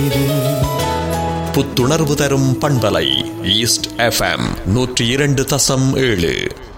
புத்துணர்வு தரும் பண்பலை ஈஸ்ட் எஃப்எம் நூற்றி இரண்டு தசம் ஏழு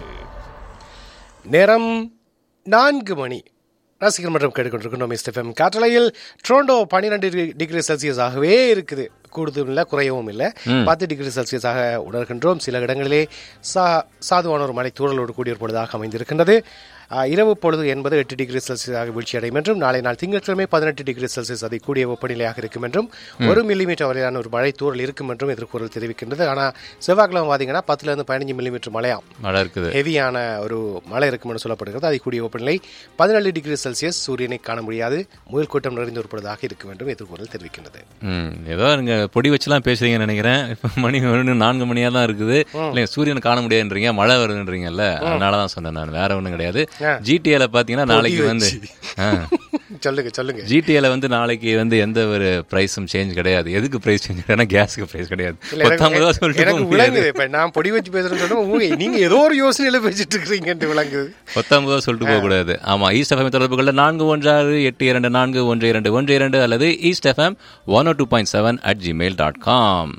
நேரம் நான்கு மணி ரசிகர் மன்றம் கேட்டுக்கொண்டிருக்கின்றோம் எஸ்எஃப்எம் காற்றலையில் ட்ரோண்டோ பன்னிரெண்டு டிகிரி செல்சியஸ் ஆகவே இருக்குது கூடுதலும் இல்லை குறையவும் இல்லை பத்து டிகிரி செல்சியஸாக உணர்கின்றோம் சில இடங்களிலே சா சாதுவான ஒரு மழை தூறலோடு கூடிய ஒரு பொழுதாக அமைந்திருக்கின்றது ஆஹ், இரவு பொழுது என்பது எட்டு டிகிரி செல்சியஸாக வீழ்ச்சியடையும் என்றும் நாளை நாள் திங்கட்கிழமை பதினெட்டு டிகிரி செல்சியஸ் அதை கூடிய வெப்பநிலையாக இருக்கும் என்றும் ஒரு மில்லிமீட்டர் வரையிலான ஒரு மழை தூறல் இருக்கும் என்றும் எதிர்கூறல் தெரிவிக்கின்றது ஆனால் செவ்வாய்க்கிழமை பார்த்தீங்கன்னா பத்துலேருந்து பதினஞ்சு மில்லிமீட்டர் மழையாம் மழை இருக்குது ஹெவியான ஒரு மழை இருக்கும் என்று சொல்லப்படுகிறது அதை கூடிய வெப்பநிலை பதினேழு டிகிரி செல்சியஸ் சூரியனை காண முடியாது முயல் கூட்டம் நிறைந்து ஒரு பொழுதாக இருக்கும் என்றும் எதிர்கூறல் தெரிவிக்கின்றது ம் ஏதோ நீங்க பொடி வச்சுலாம் பேசுறீங்கன்னு நினைக்கிறேன் இப்போ மணி ஒன்று நான்கு மணியா தான் இருக்குது இல்லைங்க சூரியன் காண முடியாதுன்றீங்க மழை வருதுன்றீங்கல்ல அதனால தான் சொன்னேன் நான் வேற ஒன்றும் கிடையாது ஜிடிஏல பார்த்தீங்கன்னா நாளைக்கு வந்து சொல்லுங்க சொல்லுங்க ஜிடிஏல வந்து நாளைக்கு வந்து எந்த ஒரு பிரைஸும் சேஞ்ச் கிடையாது எதுக்கு பிரைஸ் சேஞ்ச் கிடையாது கேஸுக்கு பிரைஸ் கிடையாது இல்ல, எனக்கு- பத்தாம் ரூபா சொல்லிட்டு எனக்கு போக முடியாது விளங்குது இப்ப நான் பொடி வச்சு பேசுறேன்னு சொன்னா உங்க நீங்க ஏதோ ஒரு யோசனையில பேசிட்டு இருக்கிறீங்கன்னு விளங்குது பத்தாம் ரூபா சொல்லிட்டு போக கூடாது ஆமா ஈஸ்ட் எஃப்எம் தொடர்புகளில் நான்கு ஒன்று ஆறு எட்டு இரண்டு நான்கு ஒன்று இரண்டு ஒன்று இரண்டு அல்லது east FM one two point seven at Gmail dot com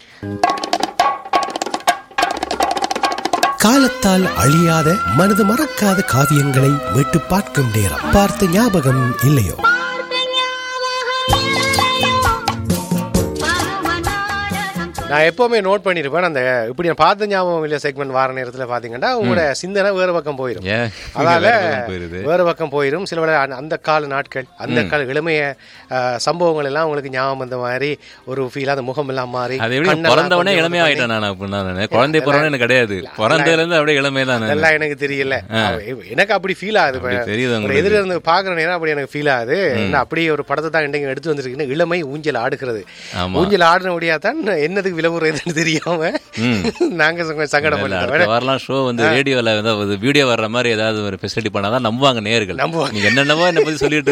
காலத்தால் அழியாத மனது மறக்காத காவியங்களை மீட்டு பார்க்கும் நேரம் பார்த்த ஞாபகம் இல்லையோ நான் எப்பவுமே நோட் பண்ணிருப்பேன் அந்த இப்படி நான் பார்த்த ஞாபகம் இல்லையா செக்மெண்ட் வார நேரத்துல பாத்தீங்கன்னா உங்களோட சிந்தனை வேறு பக்கம் போயிடும் ஏன் அதால வேற பக்கம் போயிருது வேறு பக்கம் போயிடும் சில வேளை அந்த- அந்த கால நாட்கள் அந்த கால இளமைய அஹ், சம்பவங்கள் எல்லாம் உங்களுக்கு ஞாபகம் வந்த மாதிரி ஒரு ஃபீல் அந்த முகம் எல்லாம் மாறி அது எப்படி கண்ணெல்லாம் பிறந்தவனே கொஞ்சம் இளமையா ஆயிட்டேன் நான் அப்படின்னா நானு குழந்தை பிறந்தவனே எனக்கு கிடையாது பிறந்ததுல இருந்து அப்படியே இளமையா தான் நானு. அதெல்லாம் எனக்கு தெரியல அவ- எனக்கு அப்படி ஃபீல் ஆகுது இப்ப அப்படி தெரியுது ஒரு உங்களுக்கு. எதிர இருந்து பாக்குற நேரம் அப்படி எனக்கு ஃபீல் ஆகுது என்ன அப்படியே ஒரு படத்தை தான் இன்றைக்கு எடுத்து வந்திருக்கீங்க இளமை ஊஞ்சல் ஆடுகிறது ஆமா. ஊஞ்சல் ஆடினபடியா தான் என்னதுக்கு விலவுறதுன்னு தெரியாம நாங்க கொஞ்சம் இல்ல, சங்கடப்பட்டோம் அடுத்த வாரம்லாம் ஷோ வந்து ரேடியோல வந்து வீடியோ வர்ற மாதிரி ஏதாவது ஒரு ஃபெசிலிட்டி பண்ணாதான் நம்புவாங்க நேர்கள் நம்புவாங்க. நீங்க என்னென்னவோ என்ன பத்தி சொல்லிட்டு